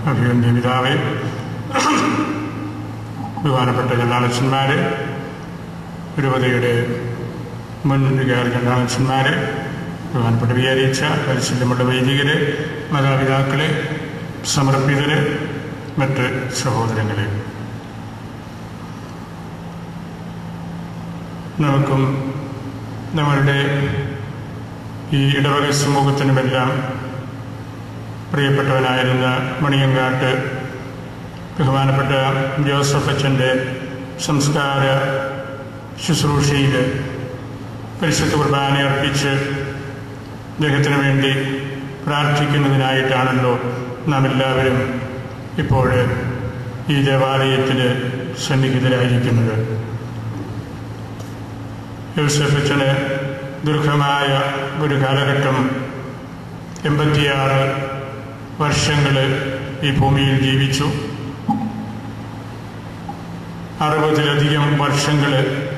അഭിവന്യ പിതാവെ ബഹുമാനപ്പെട്ട ജനാലച്ചന്മാർ രൂപതയുടെ മുൻ വികാരി ജനാലച്ചന്മാർ ബഹുമാനപ്പെട്ട വിചാരിച്ച പരിശീലനമുള്ള വൈദികര് മാതാപിതാക്കളെ സമർപ്പിതര് മറ്റ് സഹോദരങ്ങളെ നമുക്കും നമ്മളുടെ ഈ ഇടവക സമൂഹത്തിനുമെല്ലാം പ്രിയപ്പെട്ടവനായിരുന്ന മണിയങ്കാട്ട് ബഹുമാനപ്പെട്ട ജോസഫ് അച്ഛൻ്റെ സംസ്കാര ശുശ്രൂഷയിൽ പരിശുദ്ധ കുർബാന അർപ്പിച്ച് അദ്ദേഹത്തിന് വേണ്ടി പ്രാർത്ഥിക്കുന്നതിനായിട്ടാണല്ലോ നാം എല്ലാവരും ഇപ്പോൾ ഈ ദേവാലയത്തിൽ സന്നിഹിതരായിരിക്കുന്നത് യൂസഫ് അച്ഛന് ദീർഘമായ ഒരു കാലഘട്ടം എൺപത്തിയാറ് വർഷങ്ങൾ ഈ ഭൂമിയിൽ ജീവിച്ചു അറുപതിലധികം വർഷങ്ങൾ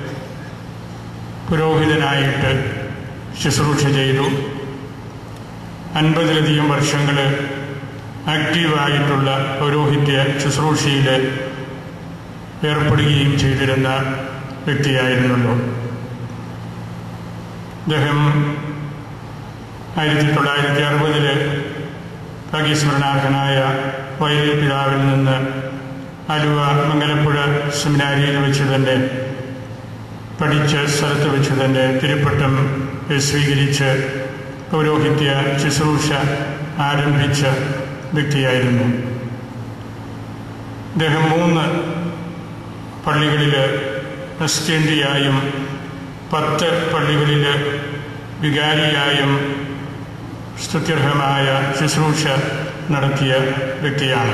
പുരോഹിതനായിട്ട് ശുശ്രൂഷ ചെയ്തു അൻപതിലധികം വർഷങ്ങൾ ആക്റ്റീവായിട്ടുള്ള പൗരോഹിത്യ ശുശ്രൂഷയിൽ ഏർപ്പെടുകയും ചെയ്തിരുന്ന വ്യക്തിയായിരുന്നല്ലോ അദ്ദേഹം ആയിരത്തി തൊള്ളായിരത്തി അറുപതില് ഭാഗ്യസ്മരണാർഹനായ വയലിൽ പിതാവിൽ നിന്ന് ആലുവ മംഗലപ്പുഴ സെമിനാരിയിൽ വെച്ച് തന്നെ പഠിച്ച സ്ഥലത്ത് വെച്ച് തന്നെ തിരുപ്പട്ടം സ്വീകരിച്ച് പൗരോഹിത്യ ശുശ്രൂഷ ആരംഭിച്ച വ്യക്തിയായിരുന്നു അദ്ദേഹം മൂന്ന് പള്ളികളിൽ പ്രസിഡന്റിയായും പത്ത് പള്ളികളിൽ വികാരിയായും സ്തുത്യർഹമായ ശുശ്രൂഷ നടത്തിയ വ്യക്തിയാണ്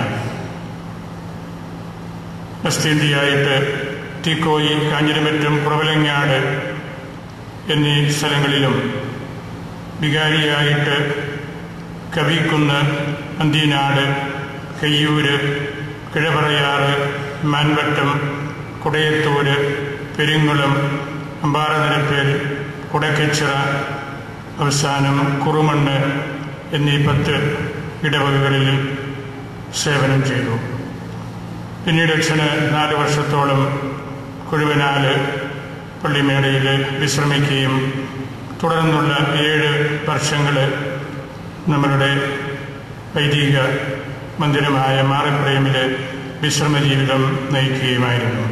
പ്രസിഡന്റിയായിട്ട് തീക്കോയി കാഞ്ഞിരമറ്റും കുറവലങ്ങാട് എന്നീ സ്ഥലങ്ങളിലും വികാരിയായിട്ട് കവിക്കുന്ന് അന്തിനാട് കയ്യൂര് കിഴപറയാറ് മാൻവട്ടം കുടയത്തൂര് പെരുങ്കുളം അമ്പാറനിരപ്പേൽ കുടക്കച്ചിറ അവസാനം കുറുമണ്ണ് എന്നീ പത്ത് ഇടവകകളിൽ സേവനം ചെയ്തു പിന്നീട് അച്ഛന് നാല് വർഷത്തോളം കുഴുവനാല് പള്ളിമേടയിൽ വിശ്രമിക്കുകയും തുടർന്നുള്ള ഏഴ് വർഷങ്ങൾ നമ്മളുടെ വൈദിക മന്ദിരമായ മാറിപ്രേമിൽ വിശ്രമ ജീവിതം നയിക്കുകയുമായിരുന്നു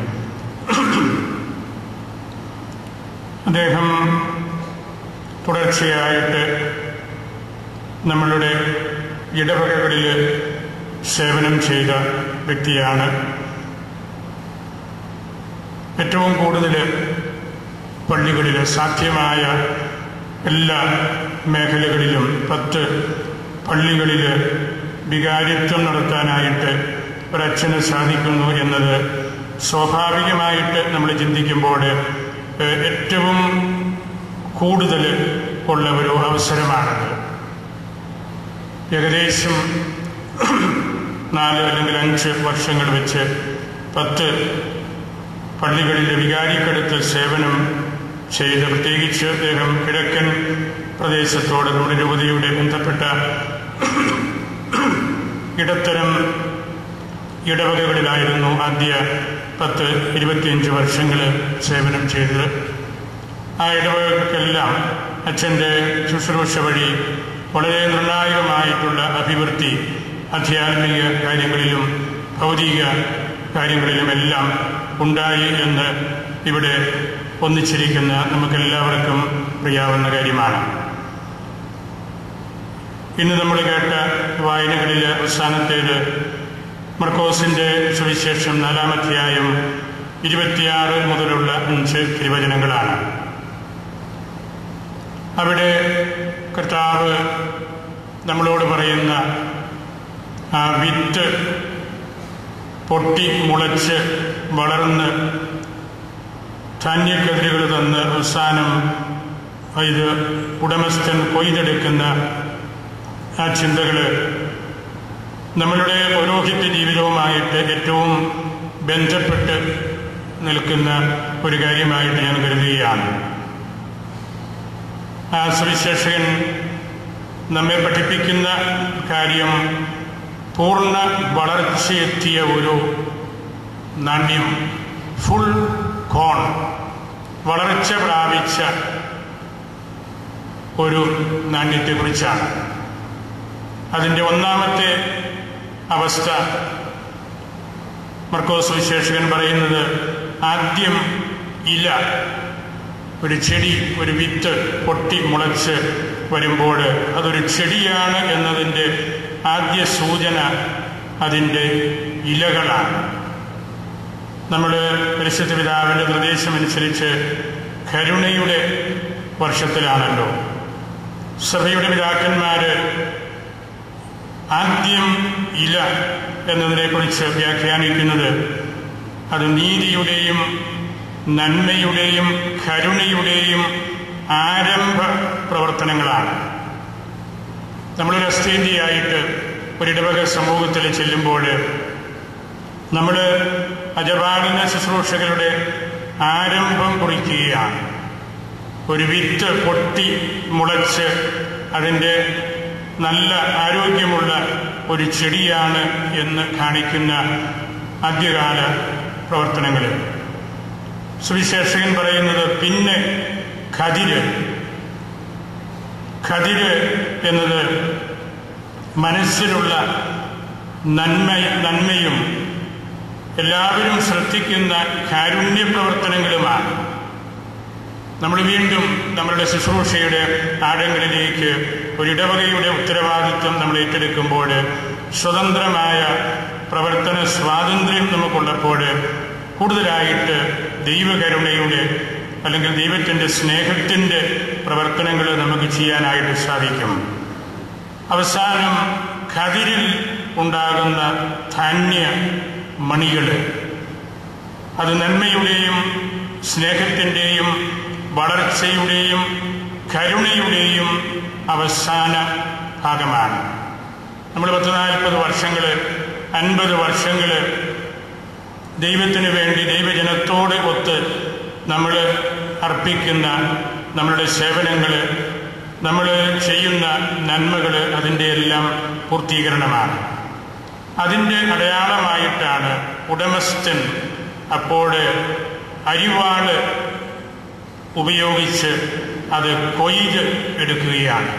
അദ്ദേഹം തുടർച്ചയായിട്ട് നമ്മളുടെ ഇടവകകളിൽ സേവനം ചെയ്ത വ്യക്തിയാണ് ഏറ്റവും കൂടുതൽ പള്ളികളിൽ സാധ്യമായ എല്ലാ മേഖലകളിലും പത്ത് പള്ളികളിൽ വികാരിത്വം നടത്താനായിട്ട് ഒരച്ഛന് സാധിക്കുന്നു എന്നത് സ്വാഭാവികമായിട്ട് നമ്മൾ ചിന്തിക്കുമ്പോൾ ഏറ്റവും കൂടുതൽ ഉള്ള ഒരു അവസരമാണത് ഏകദേശം നാല് അല്ലെങ്കിൽ അഞ്ച് വർഷങ്ങൾ വെച്ച് പത്ത് പള്ളികളിലെ വികാരിക്കടുത്ത് സേവനം ചെയ്ത് പ്രത്യേകിച്ച് അദ്ദേഹം കിഴക്കൻ പ്രദേശത്തോട് നമ്മുടെ രൂപതയുടെ ബന്ധപ്പെട്ട ഇടത്തരം ഇടവകകളിലായിരുന്നു ആദ്യ പത്ത് ഇരുപത്തിയഞ്ച് വർഷങ്ങൾ സേവനം ചെയ്തത് ആ ഇടവകൾക്കെല്ലാം അച്ഛൻ്റെ ശുശ്രൂഷ വഴി വളരെ നിർണായകമായിട്ടുള്ള അഭിവൃദ്ധി ആധ്യാത്മിക കാര്യങ്ങളിലും ഭൗതിക കാര്യങ്ങളിലുമെല്ലാം ഉണ്ടായി എന്ന് ഇവിടെ ഒന്നിച്ചിരിക്കുന്ന നമുക്കെല്ലാവർക്കും അറിയാവുന്ന കാര്യമാണ് ഇന്ന് നമ്മൾ കേട്ട വായനകളിൽ അവസാനത്തേത് മർക്കോസിന്റെ സുവിശേഷം നാലാമധ്യായം ഇരുപത്തിയാറ് മുതലുള്ള അഞ്ച് തിരുവചനങ്ങളാണ് അവിടെ കർത്താവ് നമ്മളോട് പറയുന്ന ആ വിത്ത് പൊട്ടി മുളച്ച് വളർന്ന് ധാന്യക്കതിരുകൾ തന്ന് അവസാനം ഇത് ഉടമസ്ഥൻ കൊയ്തെടുക്കുന്ന ആ ചിന്തകൾ നമ്മളുടെ പൗരോഹിത്യ ജീവിതവുമായിട്ട് ഏറ്റവും ബന്ധപ്പെട്ട് നിൽക്കുന്ന ഒരു കാര്യമായിട്ട് ഞാൻ കരുതുകയാണ് ആ സുവിശേഷകൻ നമ്മെ പഠിപ്പിക്കുന്ന കാര്യം പൂർണ്ണ വളർച്ചയെത്തിയ ഒരു നാണ്യം ഫുൾ കോൺ വളർച്ച പ്രാപിച്ച ഒരു നാണ്യത്തെക്കുറിച്ചാണ് അതിൻ്റെ ഒന്നാമത്തെ അവസ്ഥ മർക്കോസ് വിശേഷകൻ പറയുന്നത് ആദ്യം ഇല ഒരു ചെടി ഒരു വിത്ത് പൊട്ടി മുളച്ച് വരുമ്പോൾ അതൊരു ചെടിയാണ് എന്നതിൻ്റെ ആദ്യ സൂചന അതിൻ്റെ ഇലകളാണ് നമ്മൾ പരിശുദ്ധ പിതാവിൻ്റെ നിർദ്ദേശമനുസരിച്ച് കരുണയുടെ വർഷത്തിലാണല്ലോ സഭയുടെ പിതാക്കന്മാർ ആദ്യം ഇല എന്നതിനെക്കുറിച്ച് വ്യാഖ്യാനിക്കുന്നത് അത് നീതിയുടെയും നന്മയുടെയും കരുണയുടെയും ആരംഭ പ്രവർത്തനങ്ങളാണ് നമ്മളൊരു അസ്ഥേന്തിയായിട്ട് ഒരിടവക സമൂഹത്തിൽ ചെല്ലുമ്പോൾ നമ്മൾ അജപാലന ശുശ്രൂഷകളുടെ ആരംഭം കുറിക്കുകയാണ് ഒരു വിത്ത് പൊട്ടി മുളച്ച് അതിൻ്റെ നല്ല ആരോഗ്യമുള്ള ഒരു ചെടിയാണ് എന്ന് കാണിക്കുന്ന ആദ്യകാല പ്രവർത്തനങ്ങൾ സുവിശേഷകൻ പറയുന്നത് പിന്നെ ഖതിര് ഖതിര് എന്നത് മനസ്സിലുള്ള നന്മ നന്മയും എല്ലാവരും ശ്രദ്ധിക്കുന്ന കാരുണ്യ പ്രവർത്തനങ്ങളുമാണ് നമ്മൾ വീണ്ടും നമ്മളുടെ ശുശ്രൂഷയുടെ ആഴങ്ങളിലേക്ക് ഒരിടവകയുടെ ഉത്തരവാദിത്വം നമ്മൾ ഏറ്റെടുക്കുമ്പോൾ സ്വതന്ത്രമായ പ്രവർത്തന സ്വാതന്ത്ര്യം നമുക്കുള്ളപ്പോൾ കൂടുതലായിട്ട് ദൈവകരുണയുടെ അല്ലെങ്കിൽ ദൈവത്തിൻ്റെ സ്നേഹത്തിൻ്റെ പ്രവർത്തനങ്ങൾ നമുക്ക് ചെയ്യാനായിട്ട് സാധിക്കും അവസാനം കതിരിൽ ഉണ്ടാകുന്ന ധാന്യ മണികൾ അത് നന്മയുടെയും സ്നേഹത്തിൻ്റെയും വളർച്ചയുടെയും കരുണയുടെയും അവസാന ഭാഗമാണ് നമ്മൾ പത്ത് നാൽപ്പത് വർഷങ്ങൾ അൻപത് വർഷങ്ങൾ ദൈവത്തിന് വേണ്ടി ദൈവജനത്തോട് ഒത്ത് നമ്മൾ അർപ്പിക്കുന്ന നമ്മളുടെ സേവനങ്ങൾ നമ്മൾ ചെയ്യുന്ന നന്മകൾ അതിൻ്റെ എല്ലാം പൂർത്തീകരണമാണ് അതിൻ്റെ അടയാളമായിട്ടാണ് ഉടമസ്ഥൻ അപ്പോൾ അരിവാള് ഉപയോഗിച്ച് അത് കൊയ്ത് എടുക്കുകയാണ്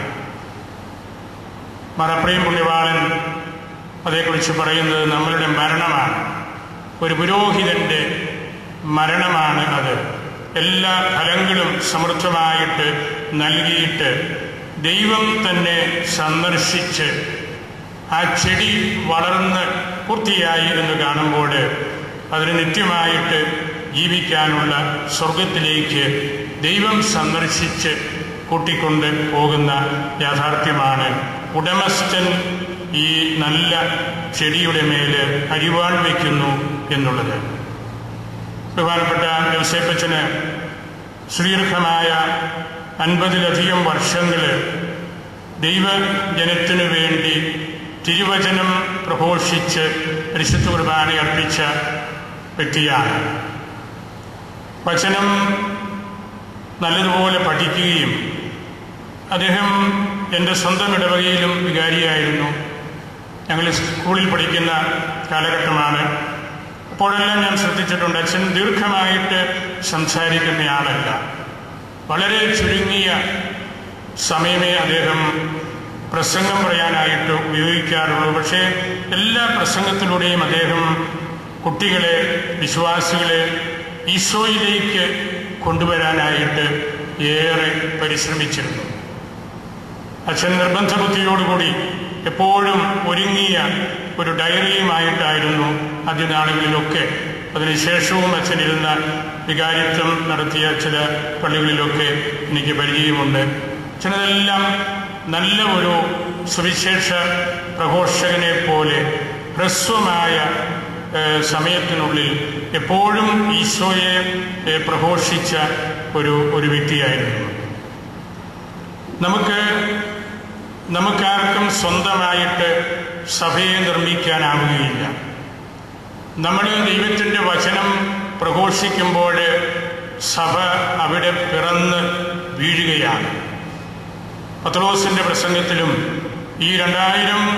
മറപ്രയും പുണ്യവാളൻ അതേക്കുറിച്ച് പറയുന്നത് നമ്മളുടെ മരണമാണ് ഒരു പുരോഹിതന്റെ മരണമാണ് അത് എല്ലാ ഫലങ്ങളും സമൃദ്ധമായിട്ട് നൽകിയിട്ട് ദൈവം തന്നെ സന്ദർശിച്ച് ആ ചെടി വളർന്ന് പൂർത്തിയായി എന്ന് കാണുമ്പോൾ അതിന് നിത്യമായിട്ട് ജീവിക്കാനുള്ള സ്വർഗത്തിലേക്ക് ദൈവം സന്ദർശിച്ച് കൂട്ടിക്കൊണ്ട് പോകുന്ന യാഥാർത്ഥ്യമാണ് ഉടമസ്ഥൻ ഈ നല്ല ചെടിയുടെ മേല് അരിവാൾ വയ്ക്കുന്നു എന്നുള്ളത് ബഹുമാനപ്പെട്ട വ്യവസായപ്പച്ചന് ശ്രീർഹമായ അൻപതിലധികം വർഷങ്ങൾ ദൈവജനത്തിനു വേണ്ടി തിരുവചനം പ്രഘോഷിച്ച് പരിശുദ്ധ കുർബാന അർപ്പിച്ച വ്യക്തിയാണ് വചനം നല്ലതുപോലെ പഠിക്കുകയും അദ്ദേഹം എൻ്റെ സ്വന്തം ഇടവകയിലും വികാരിയായിരുന്നു ഞങ്ങൾ സ്കൂളിൽ പഠിക്കുന്ന കാലഘട്ടമാണ് അപ്പോഴെല്ലാം ഞാൻ ശ്രദ്ധിച്ചിട്ടുണ്ട് അച്ഛൻ ദീർഘമായിട്ട് സംസാരിക്കുന്നയാളല്ല വളരെ ചുരുങ്ങിയ സമയമേ അദ്ദേഹം പ്രസംഗം പറയാനായിട്ട് ഉപയോഗിക്കാറുള്ളൂ പക്ഷേ എല്ലാ പ്രസംഗത്തിലൂടെയും അദ്ദേഹം കുട്ടികളെ വിശ്വാസികളെ ഈശോയിലേക്ക് കൊണ്ടുവരാനായിട്ട് ഏറെ പരിശ്രമിച്ചിരുന്നു അച്ഛൻ നിർബന്ധ ബുദ്ധിയോടുകൂടി എപ്പോഴും ഒരുങ്ങിയ ഒരു ഡയറിയുമായിട്ടായിരുന്നു ആദ്യനാളുകളിലൊക്കെ അതിനുശേഷവും അച്ഛൻ ഇരുന്ന വികാരിത്വം നടത്തിയ ചില പള്ളികളിലൊക്കെ എനിക്ക് പരിചയമുണ്ട് അച്ഛനതെല്ലാം നല്ല ഒരു സുവിശേഷ പ്രഘോഷകനെ പോലെ ഹ്രസ്വമായ ഏഹ്, സമയത്തിനുള്ളിൽ എപ്പോഴും ഈശോയെ ഏഹ്, പ്രഘോഷിച്ച ഒരു ഒരു വ്യക്തിയായിരുന്നു നമുക്ക് നമുക്കാർക്കും സ്വന്തമായിട്ട് സഭയെ നിർമ്മിക്കാനാവുകയില്ല നമ്മൾ ദൈവത്തിൻ്റെ വചനം പ്രഘോഷിക്കുമ്പോൾ സഭ അവിടെ പിറന്ന് വീഴുകയാണ് പത്രോസിൻ്റെ പ്രസംഗത്തിലും ഈ രണ്ടായിരം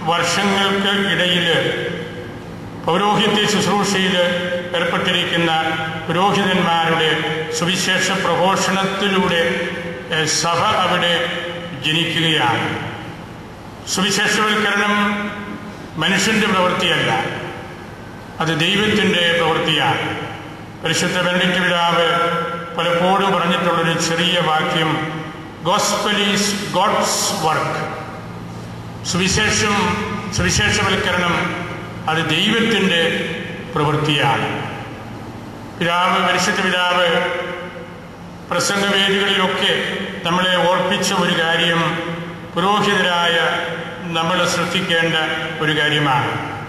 വർഷങ്ങൾക്ക് ഇടയിൽ പൗരോഹിത്യ ശുശ്രൂഷയിൽ ഏർപ്പെട്ടിരിക്കുന്ന പുരോഹിതന്മാരുടെ സുവിശേഷ പ്രഘോഷണത്തിലൂടെ ഏഹ്, സഭ അവിടെ ജനിക്കുകയാണ് സുവിശേഷവൽക്കരണം മനുഷ്യന്റെ പ്രവൃത്തിയല്ല അത് ദൈവത്തിൻ്റെ പ്രവൃത്തിയാണ് പരിശുദ്ധ ബെനഡിക്റ്റ് പിതാവ് പലപ്പോഴും പറഞ്ഞിട്ടുള്ളൊരു ചെറിയ വാക്യം ഗോസ്പൽ ഈസ് ഗോഡ്സ് വർക്ക് സുവിശേഷം സുവിശേഷവൽക്കരണം അത് ദൈവത്തിൻ്റെ പ്രവൃത്തിയാണ് പിതാവ് പരിശുദ്ധ പിതാവ് പ്രസംഗവേദികളിലൊക്കെ നമ്മളെ ഓർപ്പിച്ച ഒരു കാര്യം പുരോഹിതരായ നമ്മൾ ശ്രദ്ധിക്കേണ്ട ഒരു കാര്യമാണ്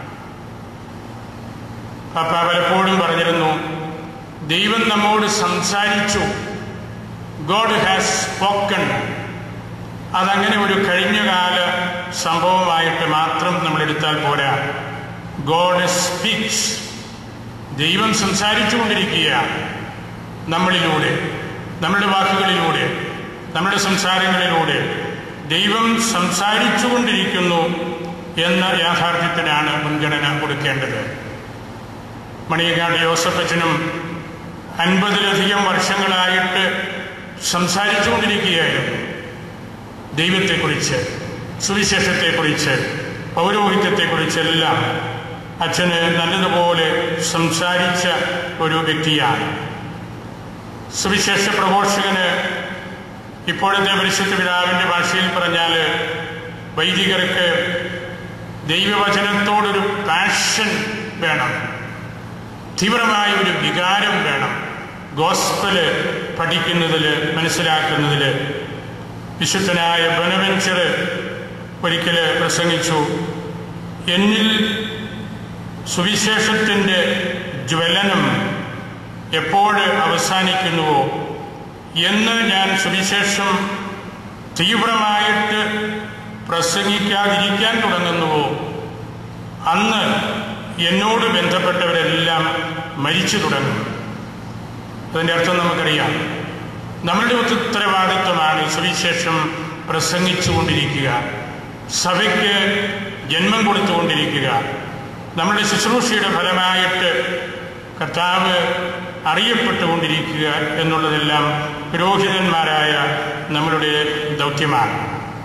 പാപ്പ പലപ്പോഴും പറഞ്ഞിരുന്നു ദൈവം നമ്മോട് സംസാരിച്ചു ഗോഡ് ഹാസ് സ്പോക്കൺ അതങ്ങനെ ഒരു കഴിഞ്ഞകാല സംഭവമായിട്ട് മാത്രം നമ്മൾ എടുത്താൽ പോരാ ഗോഡ് സ്പീക്സ് ദൈവം സംസാരിച്ചുകൊണ്ടിരിക്കുകയാണ് നമ്മളിലൂടെ നമ്മുടെ വാക്കുകളിലൂടെ നമ്മുടെ സംസാരങ്ങളിലൂടെ ദൈവം സംസാരിച്ചുകൊണ്ടിരിക്കുന്നു എന്ന യാഥാർത്ഥ്യത്തിനാണ് മുൻഗണന കൊടുക്കേണ്ടത് മണിയങ്ങാട് യോസഫച്ചനും അൻപതിലധികം വർഷങ്ങളായിട്ട് സംസാരിച്ചുകൊണ്ടിരിക്കുകയായിരുന്നു ദൈവത്തെക്കുറിച്ച് സുവിശേഷത്തെക്കുറിച്ച് പൗരോഹിത്യത്തെക്കുറിച്ചെല്ലാം അച്ഛന് നല്ലതുപോലെ സംസാരിച്ച ഒരു വ്യക്തിയാണ് സുവിശേഷ പ്രഘോഷകന് ഇപ്പോഴത്തെ പരിശുദ്ധ പിതാവിൻ്റെ ഭാഷയിൽ പറഞ്ഞാൽ വൈദികർക്ക് ദൈവവചനത്തോടൊരു പാഷൻ വേണം തീവ്രമായ ഒരു വികാരം വേണം ഗോസ്പല് പഠിക്കുന്നതിൽ മനസ്സിലാക്കുന്നതിൽ വിശുദ്ധനായ ബനവെഞ്ചർ ഒരിക്കൽ പ്രസംഗിച്ചു എന്നിൽ സുവിശേഷത്തിൻ്റെ ജ്വലനം എപ്പോൾ അവസാനിക്കുന്നുവോ എന്ന് ഞാൻ സുവിശേഷം തീവ്രമായിട്ട് പ്രസംഗിക്കാതിരിക്കാൻ തുടങ്ങുന്നുവോ അന്ന് എന്നോട് ബന്ധപ്പെട്ടവരെല്ലാം മരിച്ചു തുടങ്ങും അതിൻ്റെ അർത്ഥം നമുക്കറിയാം നമ്മളുടെ ഉത്തരവാദിത്വമാണ് സുവിശേഷം പ്രസംഗിച്ചുകൊണ്ടിരിക്കുക സഭയ്ക്ക് ജന്മം കൊടുത്തുകൊണ്ടിരിക്കുക നമ്മുടെ ശുശ്രൂഷയുടെ ഫലമായിട്ട് കർത്താവ് അറിയപ്പെട്ടുകൊണ്ടിരിക്കുക എന്നുള്ളതെല്ലാം പുരോഹിതന്മാരായ നമ്മളുടെ ദൗത്യമാണ്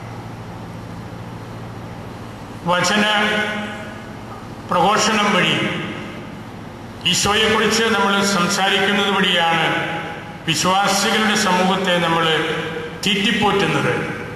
വചന പ്രഘോഷണം വഴി ഈശോയെക്കുറിച്ച് നമ്മൾ സംസാരിക്കുന്നത് വഴിയാണ് വിശ്വാസികളുടെ സമൂഹത്തെ നമ്മൾ തീറ്റിപ്പോറ്റുന്നത്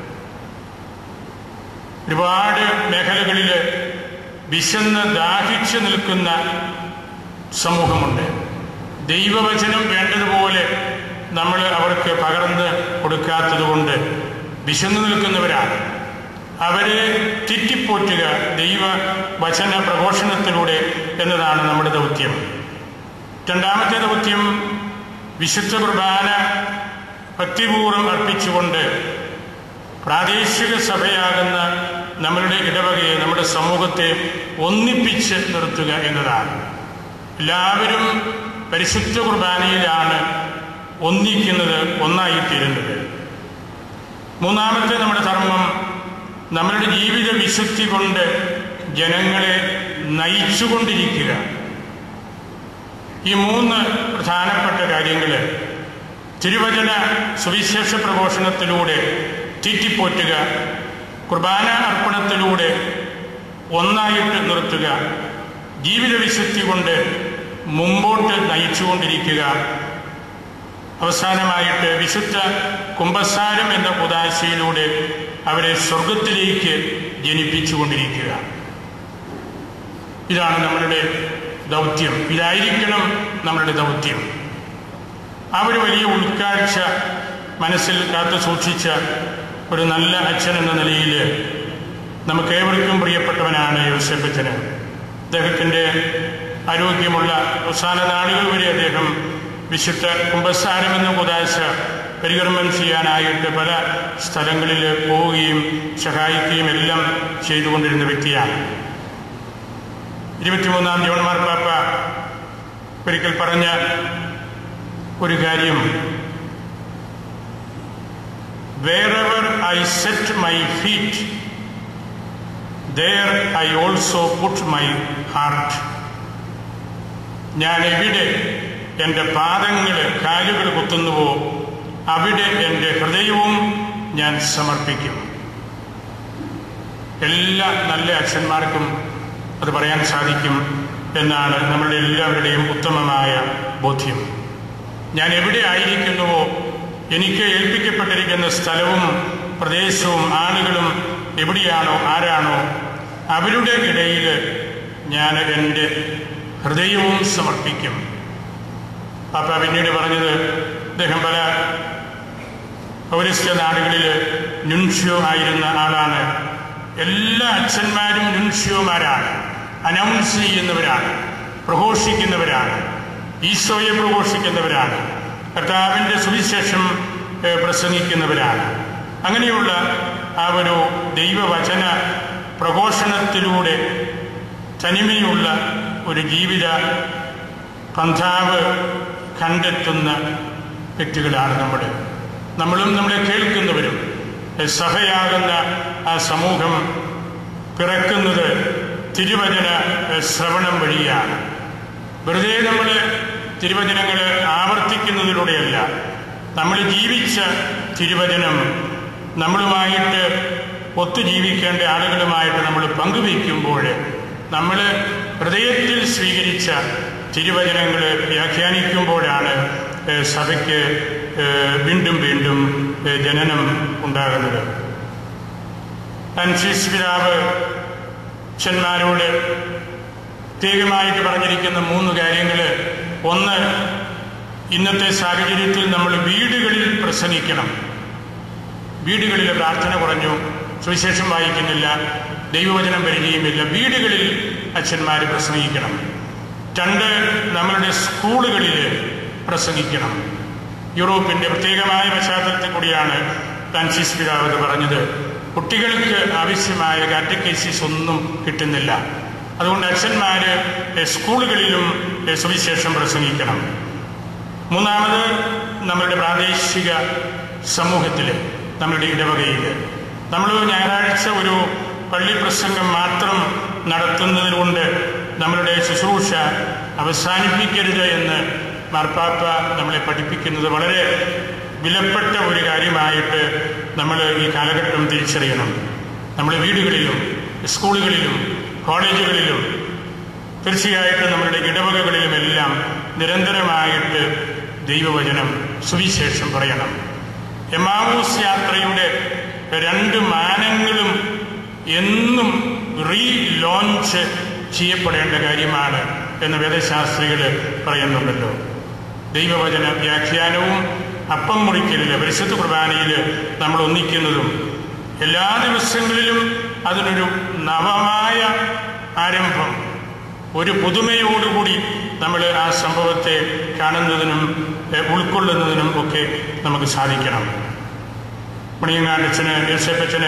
ഒരുപാട് മേഖലകളിൽ വിശന്ന് ദാഹിച്ചു നിൽക്കുന്ന സമൂഹമുണ്ട് ദൈവവചനം വേണ്ടതുപോലെ നമ്മൾ അവർക്ക് പകർന്ന് കൊടുക്കാത്തത് കൊണ്ട് വിശന്നു നിൽക്കുന്നവരാണ് അവരെ തെറ്റിപ്പോറ്റുക ദൈവ വചന പ്രഘോഷണത്തിലൂടെ എന്നതാണ് നമ്മുടെ ദൗത്യം രണ്ടാമത്തെ ദൗത്യം വിശുദ്ധ കുർബാന ഭക്തിപൂർവ്വം അർപ്പിച്ചുകൊണ്ട് പ്രാദേശിക സഭയാകുന്ന നമ്മളുടെ ഇടവകയെ നമ്മുടെ സമൂഹത്തെ ഒന്നിപ്പിച്ച് നിർത്തുക എന്നതാണ് എല്ലാവരും പരിശുദ്ധ കുർബാനയിലാണ് ഒന്നിക്കുന്നത് ഒന്നായിത്തീരുന്നത് മൂന്നാമത്തെ നമ്മുടെ ധർമ്മം നമ്മളുടെ ജീവിത വിശുദ്ധി കൊണ്ട് ജനങ്ങളെ നയിച്ചുകൊണ്ടിരിക്കുക ഈ മൂന്ന് പ്രധാനപ്പെട്ട കാര്യങ്ങൾ തിരുവചന സുവിശേഷ പ്രഘോഷണത്തിലൂടെ തീറ്റിപ്പോറ്റുക കുർബാന അർപ്പണത്തിലൂടെ ഒന്നായിട്ട് നിർത്തുക ജീവിത വിശുദ്ധി കൊണ്ട് മുമ്പോട്ട് നയിച്ചുകൊണ്ടിരിക്കുക അവസാനമായിട്ട് വിശുദ്ധ കുംഭസാരം എന്ന ഉദാശയിലൂടെ അവരെ സ്വർഗത്തിലേക്ക് ജനിപ്പിച്ചുകൊണ്ടിരിക്കുക ഇതാണ് നമ്മളുടെ ദൗത്യം ഇതായിരിക്കണം നമ്മളുടെ ദൗത്യം ആ ഒരു വലിയ ഉൾക്കാഴ്ച മനസ്സിൽ കാത്തു സൂക്ഷിച്ച ഒരു നല്ല അച്ഛൻ എന്ന നിലയിൽ നമുക്ക് ഏവർക്കും പ്രിയപ്പെട്ടവനാണ് യോസഫച്ചന് അദ്ദേഹത്തിൻ്റെ ആരോഗ്യമുള്ള അവസാന നാളുകൾ വരെ അദ്ദേഹം വിശുദ്ധ കുംഭസാരം എന്ന കുതാശ പരികർമ്മം ചെയ്യാനായിട്ട് പല സ്ഥലങ്ങളിൽ പോവുകയും സഹായിക്കുകയും എല്ലാം ചെയ്തുകൊണ്ടിരുന്ന വ്യക്തിയാണ് ഇരുപത്തിമൂന്നാം ജോൺ മാർപ്പാപ്പ ഒരിക്കൽ പറഞ്ഞ ഒരു കാര്യം wherever I set my feet there I also put my heart ഞാൻ എവിടെ എൻ്റെ പാദങ്ങൾ കാലുകൾ കുത്തുന്നുവോ അവിടെ എൻ്റെ ഹൃദയവും ഞാൻ സമർപ്പിക്കും എല്ലാ നല്ല അച്ഛന്മാർക്കും അത് പറയാൻ സാധിക്കും എന്നാണ് നമ്മളുടെ എല്ലാവരുടെയും ഉത്തമമായ ബോധ്യം ഞാൻ എവിടെ ആയിരിക്കുന്നുവോ എനിക്ക് ഏൽപ്പിക്കപ്പെട്ടിരിക്കുന്ന സ്ഥലവും പ്രദേശവും ആളുകളും എവിടെയാണോ ആരാണോ അവരുടെ ഇടയിൽ ഞാൻ എൻ്റെ ഹൃദയവും സമർപ്പിക്കും പാപ്പ പിന്നീട് പറഞ്ഞത് അദ്ദേഹം പല പൗരസ്ത്യ നാടുകളിൽ നുൻഷ്യോ ആയിരുന്ന ആളാണ് എല്ലാ അച്ഛന്മാരും നുൻഷ്യോമാരാണ് അനൗൺസ് ചെയ്യുന്നവരാണ് പ്രഘോഷിക്കുന്നവരാണ് ഈശോയെ പ്രഘോഷിക്കുന്നവരാണ് കർത്താവിൻ്റെ സുവിശേഷം ഏഹ്, പ്രസംഗിക്കുന്നവരാണ് അങ്ങനെയുള്ള ആ ഒരു ദൈവവചന പ്രഘോഷണത്തിലൂടെ തനിമയുള്ള ഒരു ജീവിത പന്ഥാവ് കണ്ടെത്തുന്ന വ്യക്തികളാണ് നമ്മൾ നമ്മളും നമ്മളെ കേൾക്കുന്നവരും ഏഹ്, സഭയാകുന്ന ആ സമൂഹം പിറക്കുന്നത് തിരുവചന ഏഹ്, ശ്രവണം വഴിയാണ് വെറുതെ നമ്മൾ തിരുവചനങ്ങൾ ആവർത്തിക്കുന്നതിലൂടെയല്ല നമ്മൾ ജീവിച്ച തിരുവചനം നമ്മളുമായിട്ട് ഒത്തുജീവിക്കേണ്ട ആളുകളുമായിട്ട് നമ്മൾ പങ്കുവയ്ക്കുമ്പോൾ നമ്മൾ ഹൃദയത്തിൽ സ്വീകരിച്ച തിരുവചനങ്ങൾ വ്യാഖ്യാനിക്കുമ്പോഴാണ് ഏഹ്, സഭയ്ക്ക് ഏഹ്, വീണ്ടും വീണ്ടും ഏഹ്, ജനനം ഉണ്ടാകുന്നത് ഫ്രാൻസിസ് പിതാവ് അച്ഛന്മാരോട് പ്രത്യേകമായിട്ട് പറഞ്ഞിരിക്കുന്ന മൂന്ന് കാര്യങ്ങൾ ഒന്ന് ഇന്നത്തെ സാഹചര്യത്തിൽ നമ്മൾ വീടുകളിൽ പ്രസംഗിക്കണം വീടുകളിൽ പ്രാർത്ഥന കുറഞ്ഞു സുവിശേഷം വായിക്കുന്നില്ല ദൈവവചനം പരിചയമില്ല വീടുകളിൽ അച്ഛന്മാർ പ്രസംഗിക്കണം രണ്ട് നമ്മളുടെ സ്കൂളുകളിൽ പ്രസംഗിക്കണം യൂറോപ്പിന്റെ പ്രത്യേകമായ പശ്ചാത്തലത്തിൽ കൂടിയാണ് ഫ്രാൻസിസ് പിതാവ് ഇത് പറഞ്ഞത് കുട്ടികൾക്ക് ആവശ്യമായ കാറ്റക്കേസിസ് ഒന്നും കിട്ടുന്നില്ല അതുകൊണ്ട് അച്ഛന്മാര് എഹ്, സ്കൂളുകളിലും എഹ്, സുവിശേഷം പ്രസംഗിക്കണം മൂന്നാമത് നമ്മളുടെ പ്രാദേശിക സമൂഹത്തിൽ നമ്മളുടെ ഇടവകയിൽ നമ്മൾ ഞായറാഴ്ച ഒരു പള്ളി പ്രസംഗം മാത്രം നടത്തുന്നതുകൊണ്ട് നമ്മളുടെ ശുശ്രൂഷ അവസാനിപ്പിക്കരുത് എന്ന് മാർപ്പാപ്പ നമ്മളെ പഠിപ്പിക്കുന്നത് വളരെ വിലപ്പെട്ട ഒരു കാര്യമായിട്ട് നമ്മൾ ഈ കാലഘട്ടം തിരിച്ചറിയണം നമ്മൾ വീടുകളിലും സ്കൂളുകളിലും കോളേജുകളിലും തീർച്ചയായിട്ടും നമ്മളുടെ ഇടവകകളിലുമെല്ലാം നിരന്തരമായിട്ട് ദൈവവചനം സുവിശേഷം പറയണം എമാവൂസ് യാത്രയുടെ രണ്ട് മാനങ്ങളും എന്നും റീ ലോഞ്ച് ചെയ്യപ്പെടേണ്ട കാര്യമാണ് എന്ന് വേദശാസ്ത്രികൾ പറയുന്നുണ്ടല്ലോ ദൈവവചന വ്യാഖ്യാനവും അപ്പം മുറിക്കലിൽ പരിശുദ്ധ കുർബാനയിൽ നമ്മൾ ഒന്നിക്കുന്നതും എല്ലാ ദിവസങ്ങളിലും അതിനൊരു നവമായ ആരംഭം ഒരു പുതുമയോടുകൂടി നമ്മൾ ആ സംഭവത്തെ കാണുന്നതിനും എഹ്, ഉൾക്കൊള്ളുന്നതിനും ഒക്കെ നമുക്ക് സാധിക്കണം മണിയങ്ങാണ്ടച്ചന് യോസേപ്പച്ചന്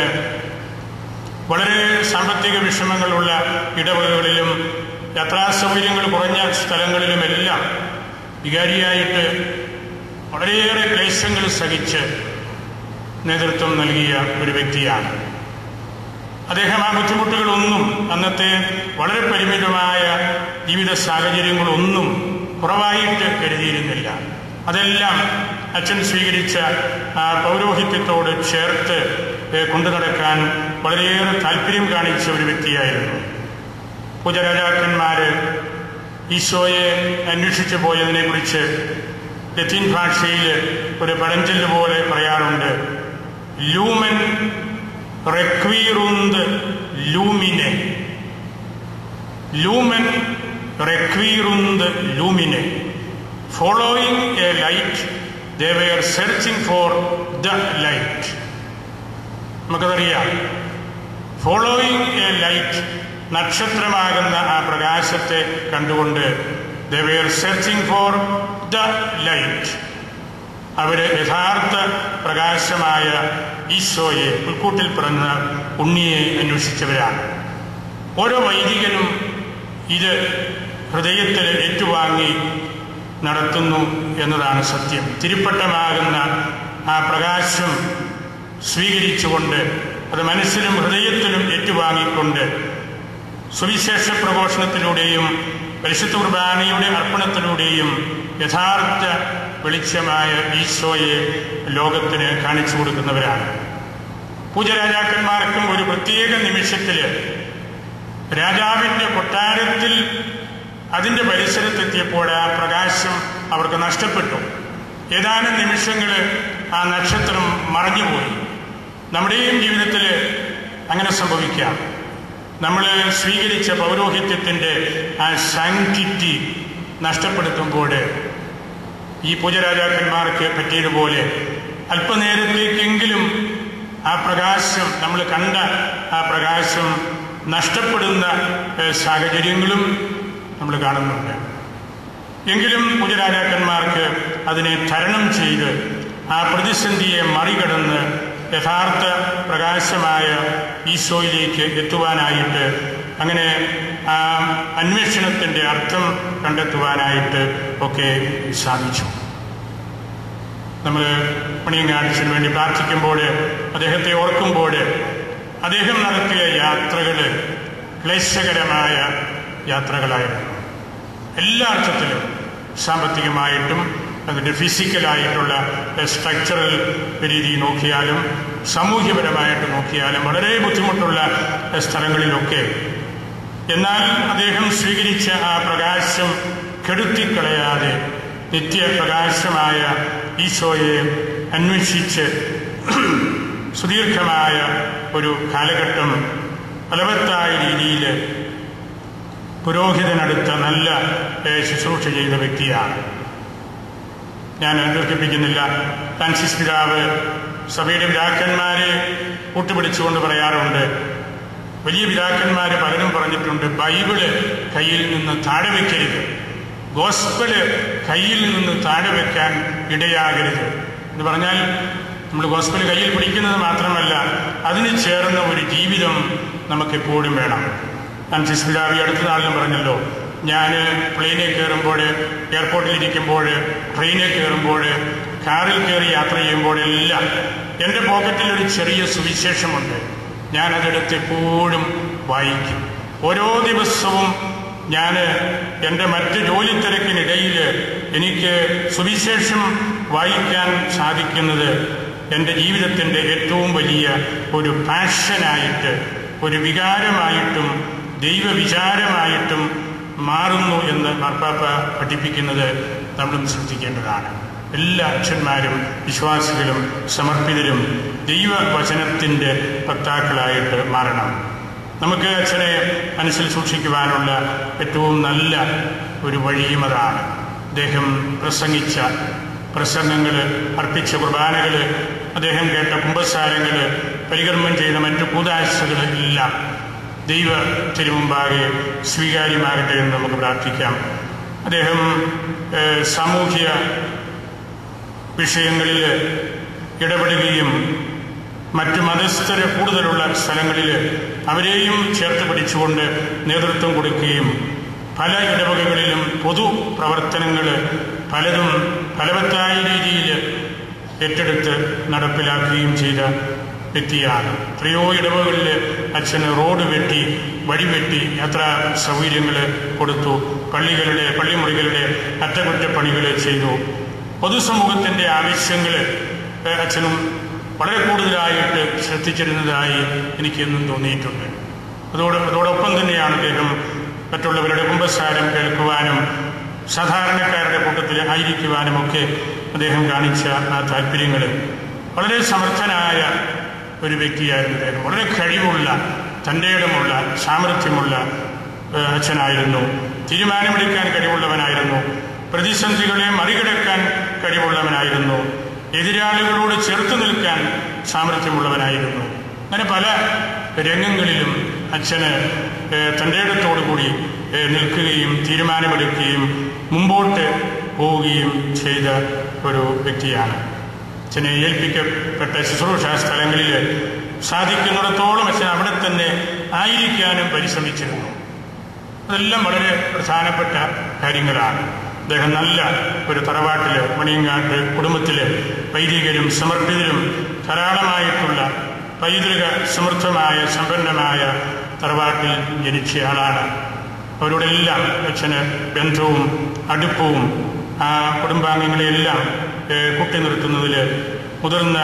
വളരെ സാമ്പത്തിക വിഷമങ്ങളുള്ള ഇടവകകളിലും യാത്രാ സൗകര്യങ്ങൾ കുറഞ്ഞ സ്ഥലങ്ങളിലുമെല്ലാം വികാരിയായിട്ട് വളരെയേറെ ക്ലേശങ്ങൾ സഹിച്ച് നേതൃത്വം നൽകിയ ഒരു വ്യക്തിയാണ് അദ്ദേഹം ആ ബുദ്ധിമുട്ടുകളൊന്നും അന്നത്തെ വളരെ പരിമിതമായ ജീവിത സാഹചര്യങ്ങളൊന്നും കുറവായിട്ട് കരുതിയിരുന്നില്ല അതെല്ലാം അച്ഛൻ സ്വീകരിച്ച ആ പൗരോഹിത്യത്തോട് ചേർത്ത് ഏ, കൊണ്ടു നടക്കാൻ വളരെയേറെ താല്പര്യം കാണിച്ച ഒരു വ്യക്തിയായിരുന്നു പൂജരാജാക്കന്മാര് ഈശോയെ അന്വേഷിച്ചു പോയതിനെ കുറിച്ച് ലത്തീൻ ഭാഷയിൽ ഒരു പഴഞ്ചൊല്ല് പോലെ പറയാറുണ്ട് ലൂമൻ റെക്വീറുന്ത് ലൂമിനെ ലൂമൻ റെക്വീറുന്ത് ലൂമിനെ following a light they were searching for the light നമുക്കതറിയാം ഫോളോയിങ് എ ലൈറ്റ് നക്ഷത്രമാകുന്ന ആ പ്രകാശത്തെ കണ്ടുകൊണ്ട് they were searching for the light അവര് യഥാർത്ഥ പ്രകാശമായ ഈശോയെ പുൽക്കൂട്ടിൽ പിറന്ന ഉണ്ണിയെ അന്വേഷിച്ചവരാണ് ഓരോ വൈദികനും ഇത് ഹൃദയത്തിൽ ഏറ്റുവാങ്ങി നടത്തുന്നു എന്നതാണ് സത്യം തിരുപ്പട്ടമാകുന്ന ആ പ്രകാശം സ്വീകരിച്ചുകൊണ്ട് അത് മനസ്സിലും ഹൃദയത്തിലും ഏറ്റുവാങ്ങിക്കൊണ്ട് സുവിശേഷ പ്രഘോഷണത്തിലൂടെയും പരിശുദ്ധ കുർബാനയുടെ അർപ്പണത്തിലൂടെയും യഥാർത്ഥ വെളിച്ചമായ ഈശോയെ ലോകത്തിന് കാണിച്ചു കൊടുക്കുന്നവരാണ് പൂജരാജാക്കന്മാർക്കും ഒരു പ്രത്യേക നിമിഷത്തിൽ രാജാവിൻ്റെ കൊട്ടാരത്തിൽ അതിൻ്റെ പരിസരത്തെത്തിയപ്പോൾ ആ പ്രകാശം അവർക്ക് നഷ്ടപ്പെട്ടു ഏതാനും നിമിഷങ്ങൾ ആ നക്ഷത്രം മറഞ്ഞുപോയി നമ്മുടെയും ജീവിതത്തിൽ അങ്ങനെ സംഭവിക്കാം നമ്മൾ സ്വീകരിച്ച പൗരോഹിത്യത്തിൻ്റെ ആ സാങ്ക്ടിറ്റി നഷ്ടപ്പെടുത്തുമ്പോൾ ഈ പൂജരാജാക്കന്മാർക്ക് പറ്റിയതുപോലെ അല്പനേരത്തേക്കെങ്കിലും ആ പ്രകാശം നമ്മൾ കണ്ട ആ പ്രകാശം നഷ്ടപ്പെടുന്ന ഏഹ്, സാഹചര്യങ്ങളും നമ്മൾ കാണുന്നുണ്ട് എങ്കിലും പൂജരാജാക്കന്മാർക്ക് അതിനെ തരണം ചെയ്ത് ആ പ്രതിസന്ധിയെ മറികടന്ന് യഥാർത്ഥ പ്രകാശമായ ഈശോയിലേക്ക് എത്തുവാനായിട്ട് അങ്ങനെ ആ അന്വേഷണത്തിൻ്റെ അർത്ഥം കണ്ടെത്തുവാനായിട്ട് ഒക്കെ സാധിച്ചു നമ്മൾ പണിയങ്ങാടിച്ചിന് വേണ്ടി പ്രാർത്ഥിക്കുമ്പോൾ അദ്ദേഹത്തെ ഓർക്കുമ്പോൾ അദ്ദേഹം നടത്തിയ യാത്രകൾ ക്ലേശകരമായ യാത്രകളായിരുന്നു എല്ലാ അർത്ഥത്തിലും സാമ്പത്തികമായിട്ടും അതിൻ്റെ ഫിസിക്കലായിട്ടുള്ള സ്ട്രക്ചറൽ രീതി നോക്കിയാലും സാമൂഹ്യപരമായിട്ട് നോക്കിയാലും വളരെ ബുദ്ധിമുട്ടുള്ള സ്ഥലങ്ങളിലൊക്കെ എന്നാൽ അദ്ദേഹം സ്വീകരിച്ച ആ പ്രകാശം കെടുത്തിക്കളയാതെ നിത്യപ്രകാശമായ ഈശോയെ അന്വേഷിച്ച് സുദീർഘമായ ഒരു കാലഘട്ടം ഫലവത്തായ രീതിയിൽ പുരോഹിതനടുത്ത നല്ല ഏഹ്, ശുശ്രൂഷ ചെയ്ത വ്യക്തിയാണ് ഞാൻ ദീർഘിപ്പിക്കുന്നില്ല ഫ്രാൻസിസ് പിതാവ് സഭയുടെ പിതാക്കന്മാരെ കൂട്ടുപിടിച്ചുകൊണ്ട് പറയാറുണ്ട് വലിയ പിതാക്കന്മാർ പലരും പറഞ്ഞിട്ടുണ്ട് ബൈബിള് കയ്യിൽ നിന്ന് താഴെ വയ്ക്കരുത് ഗോസ്പല് കയ്യിൽ നിന്ന് താഴെ വെക്കാൻ ഇടയാകരുത് എന്ന് പറഞ്ഞാൽ നമ്മൾ ഗോസ്പല് കയ്യിൽ പിടിക്കുന്നത് മാത്രമല്ല അതിന് ചേർന്ന ഒരു ജീവിതം നമുക്കെപ്പോഴും വേണം ഫ്രാൻസിസ് പിതാവി അടുത്ത നാളിലും പറഞ്ഞല്ലോ ഞാൻ പ്ലെയിനിൽ കയറുമ്പോൾ എയർപോർട്ടിലിരിക്കുമ്പോൾ ട്രെയിനിൽ കയറുമ്പോൾ കാറിൽ കയറി യാത്ര ചെയ്യുമ്പോഴെല്ലാം എൻ്റെ പോക്കറ്റിൽ ഒരു ചെറിയ സുവിശേഷമുണ്ട് ഞാനതെടുത്ത് എപ്പോഴും വായിക്കും ഓരോ ദിവസവും ഞാൻ എൻ്റെ മറ്റ് ജോലി തിരക്കിനിടയിൽ എനിക്ക് സുവിശേഷം വായിക്കാൻ സാധിക്കുന്നത് എൻ്റെ ജീവിതത്തിൻ്റെ ഏറ്റവും വലിയ ഒരു പാഷനായിട്ട് ഒരു വികാരമായിട്ടും ദൈവവിചാരമായിട്ടും മാറുന്നു എന്ന് മാർപ്പാപ്പ പഠിപ്പിക്കുന്നത് നമ്മളും ശ്രദ്ധിക്കേണ്ടതാണ് എല്ലാ അച്ഛന്മാരും വിശ്വാസികളും സമർപ്പിതരും ദൈവവചനത്തിൻ്റെ വക്താക്കളായിട്ട് മാറണം നമുക്ക് അച്ഛനെ മനസ്സിൽ സൂക്ഷിക്കുവാനുള്ള ഏറ്റവും നല്ല ഒരു വഴിയും അതാണ് അദ്ദേഹം പ്രസംഗിച്ച പ്രസംഗങ്ങൾ അർപ്പിച്ച കുർബാനകൾ അദ്ദേഹം കേട്ട കുംഭസാരങ്ങൾ പരികർമ്മം ചെയ്ത മറ്റു കൂതാശകൾ എല്ലാം ദൈവ തിരുമുമ്പാകെ സ്വീകാര്യമാകട്ടെ എന്ന് നമുക്ക് പ്രാർത്ഥിക്കാം അദ്ദേഹം ഏഹ്, സാമൂഹ്യ വിഷയങ്ങളിൽ ഇടപെടുകയും മറ്റു മതസ്ഥര് കൂടുതലുള്ള സ്ഥലങ്ങളിൽ അവരെയും ചേർത്ത് പിടിച്ചുകൊണ്ട് നേതൃത്വം കൊടുക്കുകയും പല ഇടവകകളിലും പൊതു പ്രവർത്തനങ്ങൾ പലതും ഫലവത്തായ രീതിയിൽ ഏറ്റെടുത്ത് നടപ്പിലാക്കുകയും ചെയ്ത വ്യക്തിയാണ് എത്രയോ ഇടവകളിൽ അച്ഛന് റോഡ് വെട്ടി വഴി വെട്ടി യാത്രാ സൗകര്യങ്ങൾ കൊടുത്തു പള്ളികളുടെ പള്ളിമുറികളുടെ അറ്റകുറ്റപ്പണികൾ ചെയ്തു പൊതുസമൂഹത്തിൻ്റെ ആവശ്യങ്ങൾ അച്ഛനും വളരെ കൂടുതലായിട്ട് ശ്രദ്ധിച്ചിരുന്നതായി എനിക്കെന്നും തോന്നിയിട്ടുണ്ട് അതോട് അതോടൊപ്പം തന്നെയാണ് അദ്ദേഹം മറ്റുള്ളവരുടെ കുംഭസാരം കേൾക്കുവാനും സാധാരണക്കാരുടെ കൂട്ടത്തിൽ ആയിരിക്കുവാനും ഒക്കെ അദ്ദേഹം കാണിച്ച ആ താല്പര്യങ്ങൾ വളരെ സമർത്ഥനായ ഒരു വ്യക്തിയായിരുന്നു അദ്ദേഹം വളരെ കഴിവുള്ള തൻ്റെ ഇടമുള്ള സാമർഥ്യമുള്ള ഏഹ്, അച്ഛനായിരുന്നു തീരുമാനമെടുക്കാൻ കഴിവുള്ളവനായിരുന്നു പ്രതിസന്ധികളെ മറികടക്കാൻ കഴിവുള്ളവനായിരുന്നു എതിരാളികളോട് ചേർത്ത് നിൽക്കാൻ സാമർഥ്യമുള്ളവനായിരുന്നു അങ്ങനെ പല രംഗങ്ങളിലും അച്ഛന് ഏഹ്, തൻ്റെ ഇടത്തോടുകൂടി ഏഹ്, നിൽക്കുകയും തീരുമാനമെടുക്കുകയും മുമ്പോട്ട് പോവുകയും ചെയ്ത ഒരു വ്യക്തിയാണ് അച്ഛനെ ഏൽപ്പിക്കപ്പെട്ട ശുശ്രൂഷ സ്ഥലങ്ങളിൽ സാധിക്കുന്നിടത്തോളം അച്ഛൻ അവിടെ തന്നെ ആയിരിക്കാനും പരിശ്രമിച്ചിരുന്നു അതെല്ലാം വളരെ പ്രധാനപ്പെട്ട കാര്യങ്ങളാണ് അദ്ദേഹം നല്ല ഒരു തറവാട്ടിൽ മണിയങ്ങാട്ട് കുടുംബത്തിൽ വൈദികരും സമർപ്പിതരും ധാരാളമായിട്ടുള്ള പൈതൃക സമൃദ്ധമായ സമ്പന്നമായ തറവാട്ടിൽ ജനിച്ച ആളാണ് അവരോടെല്ലാം അച്ഛന് ബന്ധവും അടുപ്പവും ആ കുടുംബാംഗങ്ങളെയെല്ലാം ഏഹ്, കൂട്ടി നിർത്തുന്നതിൽ മുതിർന്ന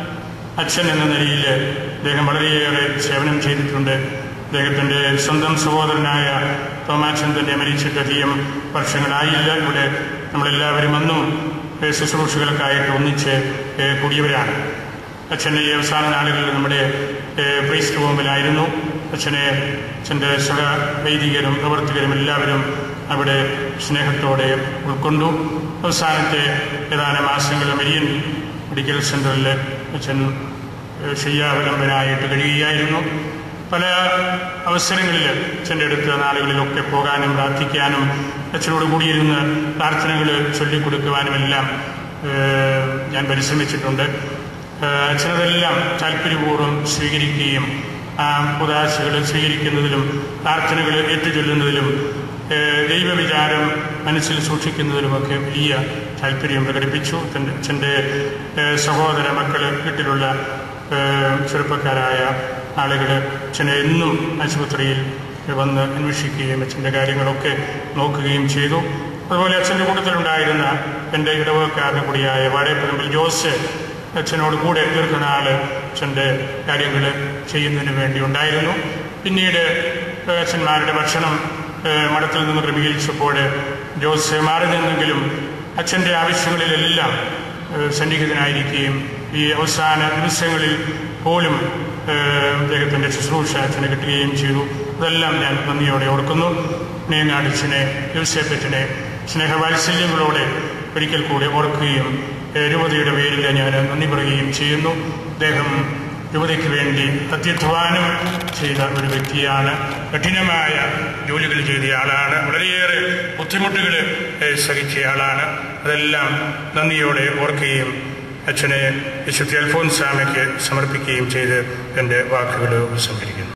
അച്ഛൻ എന്ന നിലയിൽ അദ്ദേഹം വളരെയേറെ സേവനം ചെയ്തിട്ടുണ്ട് അദ്ദേഹത്തിൻ്റെ സ്വന്തം സഹോദരനായ തോമാച്ചൻ തന്നെ മരിച്ചിട്ട് അധികം വർഷങ്ങളായില്ല ഇവിടെ നമ്മളെല്ലാവരും അന്നും ഏഹ്, ശുശ്രൂഷകൾക്കായിട്ട് ഒന്നിച്ച് ഏഹ്, കൂടിയവരാണ് അച്ഛൻ്റെ ഈ അവസാന നാളുകളിൽ നമ്മുടെ ഏഹ്, ക്രൈസ്റ്റ് ഹോമിലായിരുന്നു അച്ഛനെ അച്ഛൻ്റെ സഹ വൈദികരും പ്രവർത്തകരും എല്ലാവരും അവിടെ സ്നേഹത്തോടെ ഉൾക്കൊണ്ടു അവസാനത്തെ ഏതാനും മാസങ്ങൾ മെരിയൻ മെഡിക്കൽ സെൻ്ററിൽ അച്ഛൻ ഏഹ്, ശയ്യാവലംബനായിട്ട് കഴിയുകയായിരുന്നു പല അവസരങ്ങളിൽ അച്ഛൻ്റെ അടുത്ത നാളുകളിലൊക്കെ പോകാനും പ്രാർത്ഥിക്കാനും അച്ഛനോട് കൂടിയിരുന്ന് പ്രാർത്ഥനകൾ ചൊല്ലിക്കൊടുക്കുവാനുമെല്ലാം ഏഹ്, ഞാൻ പരിശ്രമിച്ചിട്ടുണ്ട് ഏഹ്, അച്ഛനതെല്ലാം താല്പര്യപൂർവ്വം സ്വീകരിക്കുകയും ആ ഉദാശകൾ സ്വീകരിക്കുന്നതിലും പ്രാർത്ഥനകൾ ഏറ്റുചൊല്ലുന്നതിലും ഏഹ്, ദൈവവിചാരം മനസ്സിൽ സൂക്ഷിക്കുന്നതിലുമൊക്കെ വലിയ താല്പര്യം പ്രകടിപ്പിച്ചു തൻ്റെ അച്ഛൻ്റെ ഏഹ്, സഹോദര മക്കൾ വീട്ടിലുള്ള ഏഹ്, ചെറുപ്പക്കാരായ ആളുകൾ അച്ഛനെ എന്നും ആശുപത്രിയിൽ വന്ന് അന്വേഷിക്കുകയും അച്ഛൻ്റെ കാര്യങ്ങളൊക്കെ നോക്കുകയും ചെയ്തു അതുപോലെ അച്ഛൻ്റെ കൂട്ടത്തിലുണ്ടായിരുന്ന എൻ്റെ ഇടവക്കാരന് കൂടിയായ വാഴപ്പറമ്പിൽ ജോസ് അച്ഛനോട് കൂടെ ദീർഘനാൾ അച്ഛൻ്റെ കാര്യങ്ങൾ ചെയ്യുന്നതിന് വേണ്ടി ഉണ്ടായിരുന്നു പിന്നീട് ഏഹ്, അച്ഛന്മാരുടെ ഭക്ഷണം ഏഹ്, മഠത്തിൽ നിന്ന് ക്രമീകരിച്ചപ്പോൾ ജോസ് മാറി നിന്നെങ്കിലും അച്ഛൻ്റെ ആവശ്യങ്ങളിലെല്ലാം ഏഹ്, സന്നിഹിതനായിരിക്കുകയും ഈ അവസാന ദിവസങ്ങളിൽ പോലും ഏഹ്, അദ്ദേഹത്തിൻ്റെ ശുശ്രൂഷ അച്ഛന് കിട്ടുകയും ചെയ്തു അതെല്ലാം ഞാൻ നന്ദിയോടെ ഓർക്കുന്നു നേങ്ങാടിച്ചനെ യൂസേപ്പച്ചനെ സ്നേഹവാത്സല്യങ്ങളോടെ ഒരിക്കൽ കൂടി ഓർക്കുകയും ഏഹ്, രൂപതയുടെ പേരിൽ ഞാൻ നന്ദി പറയുകയും ചെയ്യുന്നു അദ്ദേഹം യുവതയ്ക്ക് വേണ്ടി അത്യധ്വാനം ചെയ്ത ഒരു വ്യക്തിയാണ് കഠിനമായ ജോലികൾ ചെയ്ത ആളാണ് വളരെയേറെ ബുദ്ധിമുട്ടുകൾ ഏഹ്, സഹിച്ച ആളാണ് അതെല്ലാം നന്ദിയോടെ ഓർക്കുകയും അച്ഛനെ വിശുദ്ധ അൽഫോൻസാമയ്ക്ക് സമർപ്പിക്കുകയും ചെയ്ത് എൻ്റെ വാക്കുകൾ ഉപസംഹരിക്കുന്നു